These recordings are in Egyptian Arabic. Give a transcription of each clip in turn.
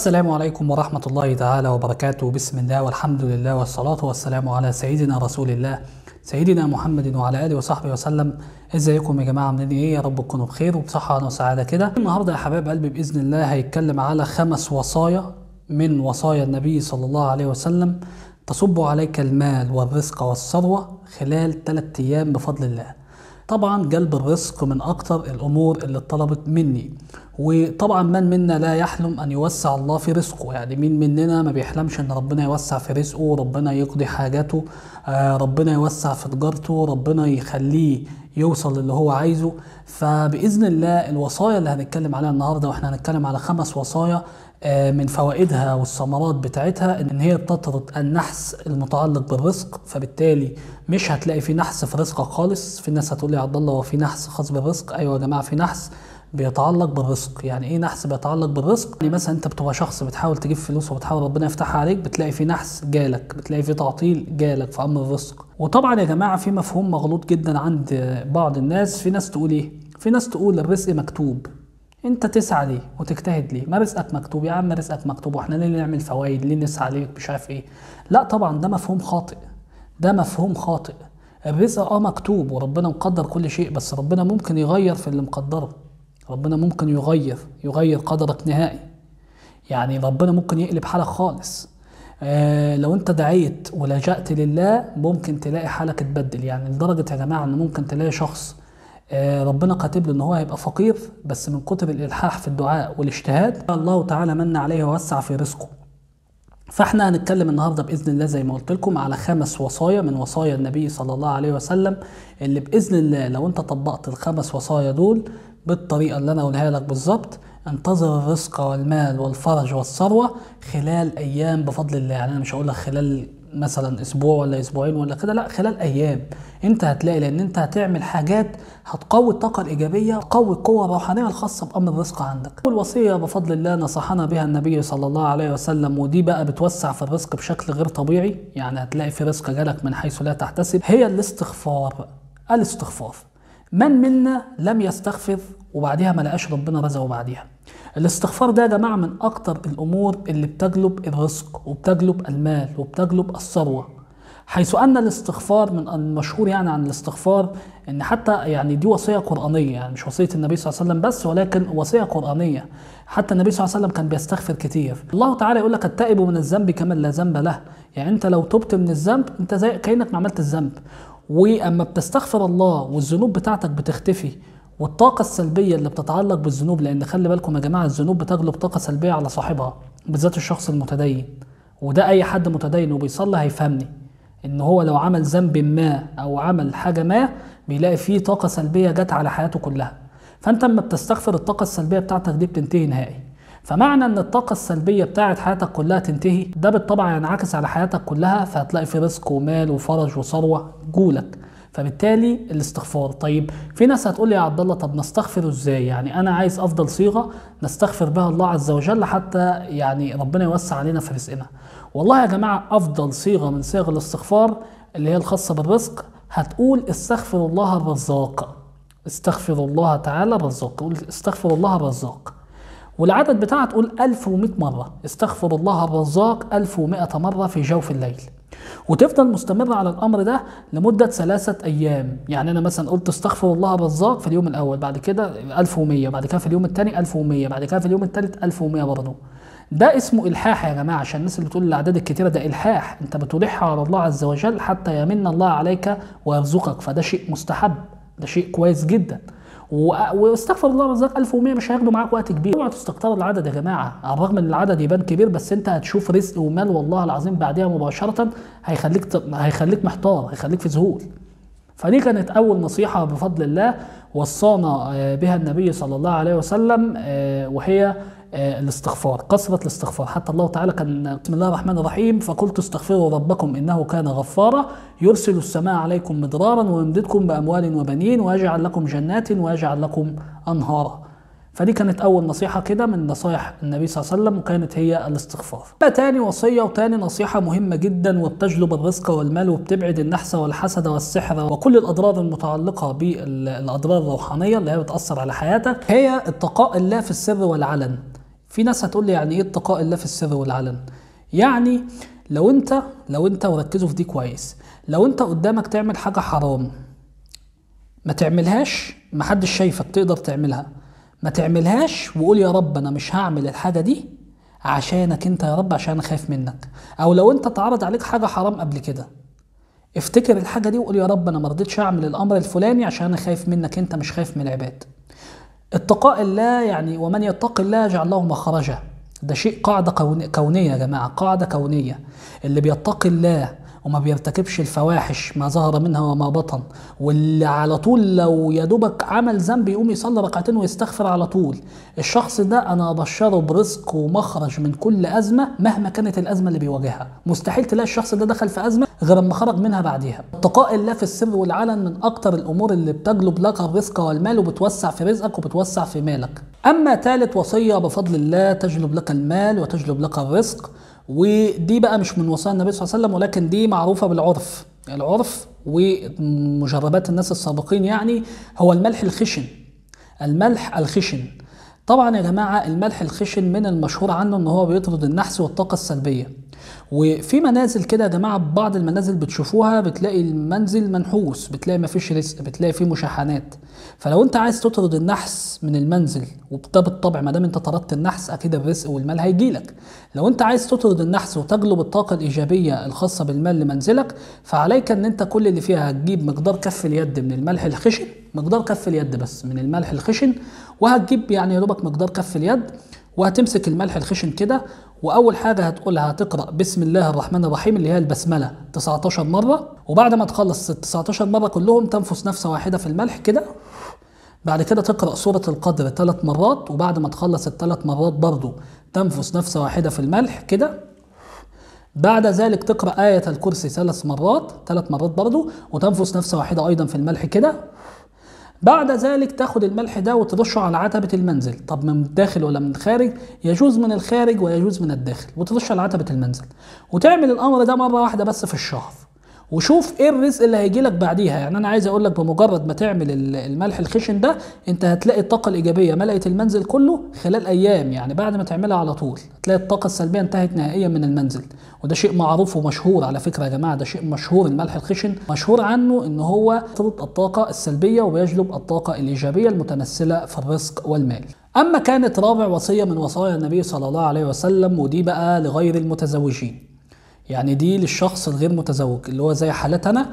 السلام عليكم ورحمة الله تعالى وبركاته بسم الله والحمد لله والصلاة والسلام على سيدنا رسول الله سيدنا محمد وعلى آله وصحبه وسلم ازيكم يا جماعة عاملين ايه يا رب تكونوا بخير وبصحة وسعادة كده النهاردة يا حبايب قلبي بإذن الله هيتكلم على خمس وصايا من وصايا النبي صلى الله عليه وسلم تصب عليك المال والرزق والثروة خلال ثلاثة أيام بفضل الله طبعا جلب الرزق من اكتر الامور اللي اتطلبت مني وطبعا من منا لا يحلم ان يوسع الله في رزقه يعني مين مننا ما بيحلمش ان ربنا يوسع في رزقه ربنا يقضي حاجاته آه ربنا يوسع في تجارته ربنا يخليه يوصل للي هو عايزه فباذن الله الوصايا اللي هنتكلم عليها النهارده واحنا هنتكلم على خمس وصايا من فوائدها والثمرات بتاعتها ان هي بتطرد النحس المتعلق بالرزق فبالتالي مش هتلاقي في نحس في رزقك خالص في ناس هتقول لي يا عبد الله هو في نحس خاص بالرزق ايوه يا جماعه في نحس بيتعلق بالرزق يعني ايه نحس بيتعلق بالرزق يعني مثلا انت بتبقى شخص بتحاول تجيب فلوس وبتحاول ربنا يفتحها عليك بتلاقي في نحس جالك بتلاقي في تعطيل جالك في امر الرزق وطبعا يا جماعه في مفهوم مغلوط جدا عند بعض الناس في ناس تقول ايه في ناس تقول الرزق مكتوب انت تسعى ليه وتجتهد ليه ما رزقك مكتوب يا عم رزقك مكتوب واحنا ليه نعمل فوائد ليه نسعى ليه مش عارف ايه لا طبعا ده مفهوم خاطئ ده مفهوم خاطئ الرزق اه مكتوب وربنا مقدر كل شيء بس ربنا ممكن يغير في اللي مقدره ربنا ممكن يغير يغير قدرك نهائي يعني ربنا ممكن يقلب حالك خالص آه لو انت دعيت ولجأت لله ممكن تلاقي حالك اتبدل يعني لدرجة يا جماعة ان ممكن تلاقي شخص ربنا كاتب له ان هو هيبقى فقير بس من كتر الالحاح في الدعاء والاجتهاد الله تعالى من عليه ووسع في رزقه فاحنا هنتكلم النهارده باذن الله زي ما قلت لكم على خمس وصايا من وصايا النبي صلى الله عليه وسلم اللي باذن الله لو انت طبقت الخمس وصايا دول بالطريقه اللي انا اقولها لك بالظبط انتظر الرزق والمال والفرج والثروه خلال ايام بفضل الله يعني انا مش هقول لك خلال مثلا اسبوع ولا اسبوعين ولا كده لا خلال ايام انت هتلاقي لان انت هتعمل حاجات هتقوي الطاقه الايجابيه تقوي القوه الروحانيه الخاصه بامر الرزق عندك والوصيه بفضل الله نصحنا بها النبي صلى الله عليه وسلم ودي بقى بتوسع في الرزق بشكل غير طبيعي يعني هتلاقي في رزق جالك من حيث لا تحتسب هي الاستغفار الاستغفار من منا لم يستغفر وبعدها ما لقاش ربنا رزقه بعديها الاستغفار ده يا جماعه من اكتر الامور اللي بتجلب الرزق وبتجلب المال وبتجلب الثروه حيث ان الاستغفار من المشهور يعني عن الاستغفار ان حتى يعني دي وصيه قرانيه يعني مش وصيه النبي صلى الله عليه وسلم بس ولكن وصيه قرانيه حتى النبي صلى الله عليه وسلم كان بيستغفر كتير الله تعالى يقول لك التائب من الذنب كمن لا ذنب له يعني انت لو تبت من الذنب انت زي كانك ما عملت الذنب واما بتستغفر الله والذنوب بتاعتك بتختفي والطاقة السلبية اللي بتتعلق بالذنوب لأن خلي بالكم يا جماعة الذنوب بتجلب طاقة سلبية على صاحبها بالذات الشخص المتدين وده أي حد متدين وبيصلي هيفهمني إن هو لو عمل ذنب ما أو عمل حاجة ما بيلاقي فيه طاقة سلبية جت على حياته كلها فأنت لما بتستغفر الطاقة السلبية بتاعتك دي بتنتهي نهائي فمعنى ان الطاقة السلبية بتاعت حياتك كلها تنتهي ده بالطبع ينعكس على حياتك كلها فهتلاقي في رزق ومال وفرج وثروة جولك فبالتالي الاستغفار طيب في ناس هتقول لي يا عبد الله طب نستغفر ازاي يعني انا عايز افضل صيغه نستغفر بها الله عز وجل حتى يعني ربنا يوسع علينا في رزقنا والله يا جماعه افضل صيغه من صيغ الاستغفار اللي هي الخاصه بالرزق هتقول استغفر الله الرزاق استغفر الله تعالى الرزاق تقول استغفر الله الرزاق والعدد بتاعها تقول 1100 مرة استغفر الله الرزاق 1100 مرة في جوف الليل وتفضل مستمرة على الأمر ده لمدة ثلاثة أيام يعني أنا مثلا قلت استغفر الله الرزاق في اليوم الأول بعد كده 1100 بعد كده في اليوم الثاني 1100 بعد كده في اليوم الثالث 1100 برضه ده اسمه إلحاح يا جماعة عشان الناس اللي بتقول الأعداد الكتيرة ده إلحاح أنت بتلح على الله عز وجل حتى يمن الله عليك ويرزقك فده شيء مستحب ده شيء كويس جدا واستغفر الله الرزاق 1100 مش هياخدوا معاك وقت كبير اوعوا تستكتروا العدد يا جماعه على الرغم ان العدد يبان كبير بس انت هتشوف رزق ومال والله العظيم بعدها مباشره هيخليك ت... هيخليك محتار هيخليك في ذهول فدي كانت اول نصيحه بفضل الله وصانا بها النبي صلى الله عليه وسلم وهي الاستغفار كثرة الاستغفار حتى الله تعالى كان بسم الله الرحمن الرحيم فقلت استغفروا ربكم إنه كان غفارا يرسل السماء عليكم مدرارا ويمددكم بأموال وبنين ويجعل لكم جنات ويجعل لكم أنهارا فدي كانت أول نصيحة كده من نصايح النبي صلى الله عليه وسلم وكانت هي الاستغفار. تاني وصية وتاني نصيحة مهمة جدا وبتجلب الرزق والمال وبتبعد النحس والحسد والسحر وكل الأضرار المتعلقة بالأضرار الروحانية اللي هي بتأثر على حياتك هي اتقاء الله في السر والعلن. في ناس هتقول لي يعني ايه اتقاء الله في السر والعلن يعني لو انت لو انت وركزوا في دي كويس لو انت قدامك تعمل حاجه حرام ما تعملهاش محدش شايفك تقدر تعملها ما تعملهاش وقول يا رب انا مش هعمل الحاجه دي عشانك انت يا رب عشان انا خايف منك او لو انت اتعرض عليك حاجه حرام قبل كده افتكر الحاجه دي وقول يا رب انا ما رضيتش اعمل الامر الفلاني عشان انا خايف منك انت مش خايف من العباد اتقاء الله يعني ومن يتق الله يجعل له مخرجا ده شيء قاعدة كون- كونية يا جماعة قاعدة كونية اللي بيتقي الله وما بيرتكبش الفواحش ما ظهر منها وما بطن واللي على طول لو يا دوبك عمل ذنب يقوم يصلي ركعتين ويستغفر على طول الشخص ده انا ابشره برزق ومخرج من كل ازمه مهما كانت الازمه اللي بيواجهها مستحيل تلاقي الشخص ده دخل في ازمه غير اما خرج منها بعديها اتقاء الله في السر والعلن من اكتر الامور اللي بتجلب لك الرزق والمال وبتوسع في رزقك وبتوسع في مالك اما ثالث وصيه بفضل الله تجلب لك المال وتجلب لك الرزق ودي بقى مش من وصايا النبي صلى الله عليه وسلم ولكن دي معروفه بالعرف العرف ومجربات الناس السابقين يعني هو الملح الخشن الملح الخشن طبعا يا جماعه الملح الخشن من المشهور عنه ان هو بيطرد النحس والطاقه السلبيه وفي منازل كده يا جماعه بعض المنازل بتشوفوها بتلاقي المنزل منحوس بتلاقي مفيش رزق بتلاقي فيه مشاحنات فلو انت عايز تطرد النحس من المنزل وده بالطبع ما دام انت طردت النحس اكيد الرزق والمال هيجيلك لو انت عايز تطرد النحس وتجلب الطاقه الايجابيه الخاصه بالمال لمنزلك فعليك ان انت كل اللي فيها هتجيب مقدار كف اليد من الملح الخشن مقدار كف اليد بس من الملح الخشن وهتجيب يعني يا دوبك مقدار كف اليد وهتمسك الملح الخشن كده واول حاجه هتقولها هتقرا بسم الله الرحمن الرحيم اللي هي البسمله 19 مره وبعد ما تخلص ال 19 مره كلهم تنفس نفسه واحده في الملح كده بعد كده تقرا سوره القدر ثلاث مرات وبعد ما تخلص الثلاث مرات برضه تنفس نفسه واحده في الملح كده بعد ذلك تقرا ايه الكرسي ثلاث مرات ثلاث مرات برضه وتنفس نفسه واحده ايضا في الملح كده بعد ذلك تاخد الملح ده وترشه على عتبة المنزل طب من الداخل ولا من الخارج يجوز من الخارج ويجوز من الداخل وترش على عتبة المنزل وتعمل الأمر ده مرة واحدة بس في الشهر وشوف ايه الرزق اللي هيجي لك بعديها يعني انا عايز اقول لك بمجرد ما تعمل ال- الملح الخشن ده انت هتلاقي الطاقه الايجابيه ملأت المنزل كله خلال ايام يعني بعد ما تعملها على طول هتلاقي الطاقه السلبيه انتهت نهائيا من المنزل وده شيء معروف ومشهور على فكره يا جماعه ده شيء مشهور الملح الخشن مشهور عنه ان هو يطرد الطاقه السلبيه ويجلب الطاقه الايجابيه المتمثله في الرزق والمال اما كانت رابع وصيه من وصايا النبي صلى الله عليه وسلم ودي بقى لغير المتزوجين يعني دي للشخص الغير متزوج اللي هو زي حالتنا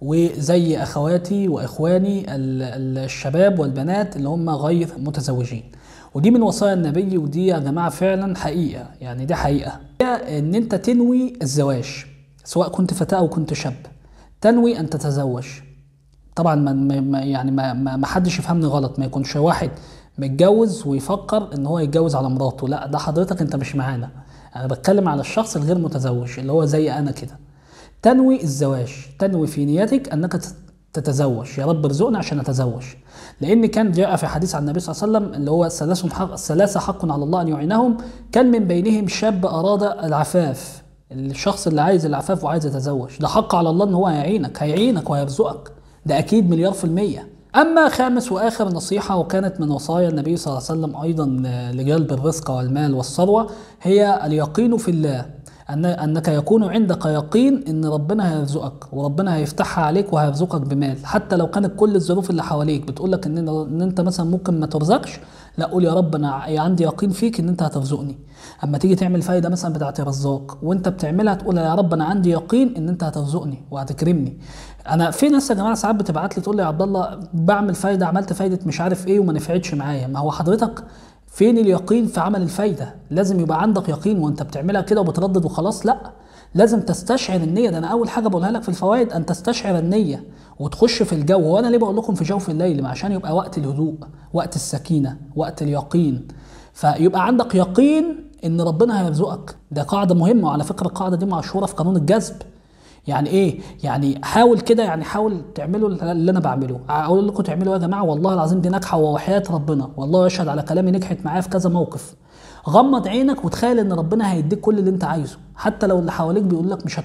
وزي اخواتي واخواني ال- ال- الشباب والبنات اللي هم غير متزوجين ودي من وصايا النبي ودي يا جماعه فعلا حقيقه يعني دي حقيقه هي ان انت تنوي الزواج سواء كنت فتاه او كنت شاب تنوي ان تتزوج طبعا ما ما- ما يعني ما ما ما حدش يفهمني غلط ما يكونش واحد متجوز ويفكر ان هو يتجوز على مراته لا ده حضرتك انت مش معانا انا بتكلم على الشخص الغير متزوج اللي هو زي انا كده تنوي الزواج تنوي في نيتك انك تت- تتزوج يا رب ارزقنا عشان اتزوج لان كان جاء في حديث عن النبي صلى الله عليه وسلم اللي هو ثلاث حق ثلاثه حق على الله ان يعينهم كان من بينهم شاب اراد العفاف الشخص اللي عايز العفاف وعايز يتزوج ده حق على الله ان هو هيعينك هيعينك وهيرزقك ده اكيد مليار في المية اما خامس واخر نصيحة وكانت من وصايا النبي صلى الله عليه وسلم ايضا لجلب الرزق والمال والثروة هي اليقين في الله أن أنك يكون عندك يقين إن ربنا هيرزقك وربنا هيفتحها عليك وهيرزقك بمال حتى لو كانت كل الظروف اللي حواليك بتقول لك إن, إن أنت مثلا ممكن ما ترزقش لا قول يا رب أنا عندي يقين فيك إن أنت هترزقني أما تيجي تعمل فايدة مثلا بتاعت الرزاق وأنت بتعملها تقول يا رب أنا عندي يقين إن أنت هترزقني وهتكرمني أنا في ناس يا جماعة ساعات بتبعت لي تقول لي يا عبد الله بعمل فايدة عملت فايدة مش عارف إيه وما نفعتش معايا ما هو حضرتك فين اليقين في عمل الفايدة لازم يبقى عندك يقين وانت بتعملها كده وبتردد وخلاص لا لازم تستشعر النية ده انا اول حاجة بقولها لك في الفوائد ان تستشعر النية وتخش في الجو وانا ليه بقول لكم في جوف الليل عشان يبقى وقت الهدوء وقت السكينة وقت اليقين فيبقى عندك يقين ان ربنا هيرزقك ده قاعدة مهمة وعلى فكرة القاعدة دي مشهورة في قانون الجذب يعني ايه يعني حاول كده يعني حاول تعملوا اللي انا بعمله اقول لكم تعملوا يا جماعه والله العظيم دي ناجحه وحياه ربنا والله يشهد على كلامي نجحت معايا في كذا موقف غمض عينك وتخيل ان ربنا هيديك كل اللي انت عايزه حتى لو اللي حواليك بيقول لك مش هتقدر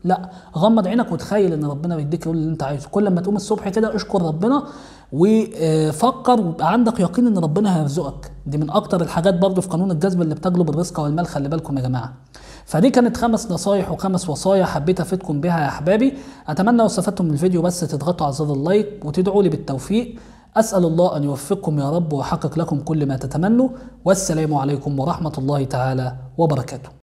لا غمض عينك وتخيل ان ربنا بيديك كل اللي انت عايزه كل ما تقوم الصبح كده اشكر ربنا وفكر ويبقى عندك يقين ان ربنا هيرزقك دي من اكتر الحاجات برضه في قانون الجذب اللي بتجلب الرزق والمال خلي بالكم يا جماعه فدي كانت خمس نصايح وخمس وصايا حبيت افيدكم بها يا احبابي اتمنى لو استفدتم من الفيديو بس تضغطوا على زر اللايك وتدعوا لي بالتوفيق اسال الله ان يوفقكم يا رب ويحقق لكم كل ما تتمنوا والسلام عليكم ورحمه الله تعالى وبركاته